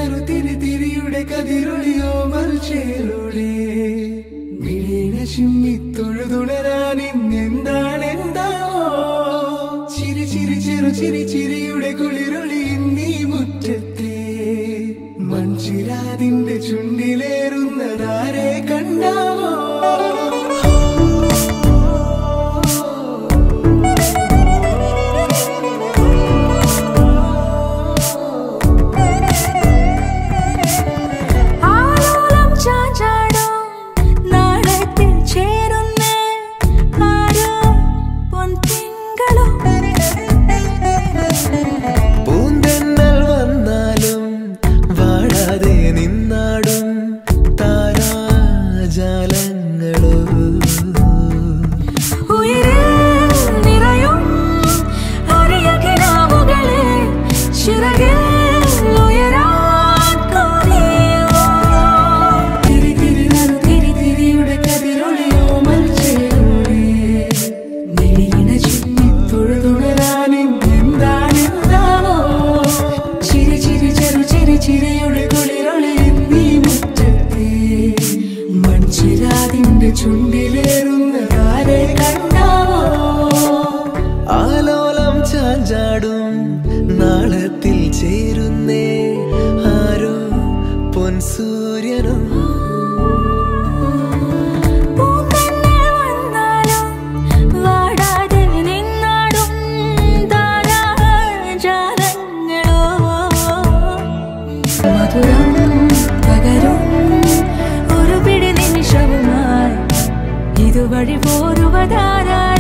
നറുതിരി തിരിയുടെ കതിരൊളിയോ മറിച്ചേലൂടെ മിഴീണ ചിമ്മി തൊഴുതുണരാൻ ഇന്നെന്താണ് എന്താവോ ചിരി ചിരി ചെറു ചിരി ചിരിയുടെ കുളിരൊളി നീ മുറ്റത്തെ മൺചിരാതിന്റെ ചുണ്ടിലേറുന്നതാരെ കണ്ടാവോ ആലോലം ചാഞ്ചാടും നാളത്തിൽ ചേരുന്നേ ആരോ പൊൻതിങ്കളോ പൂന്തെന്നൽ വന്നാലും വാഴാതെ നിന്നാടും താരാജാലങ്ങളോ ഉയരിൽ നിറയും അരിയകിനാവുകളെ ചിറകിൽ ഉയരാൻ തോന്നിയോ തിരി തിരി നറു തിരി തിരിയുടെ കതിരൊളിയോ മൽച്ചേലൂടെ മിഴിയിണ ചിമ്മി തൊഴുതുണരാനും എന്താണെന്താവോ ചിരി ചിരി ചെറു ചിരി ചിരിയുടെ കുളിരൊളി നീ മുറ്റത്തെ മൺചിരാതിന്റെ ചുണ്ടിലേറുന്ന കാരെ കണ്ടാവോ ആലോലം ചാഞ്ചാടും നാളത്തിൽ ചേരുന്നേ ആരോ പൊൻസൂര്യനോ പൂന്തന്നെ വന്നാലും വാടാതെ നിന്നാടും താരാജാലങ്ങളോ മധുരം പകരും ഒരു പിടി നിമിഷവുമായി ഇതുവഴി പോരുവതാരാ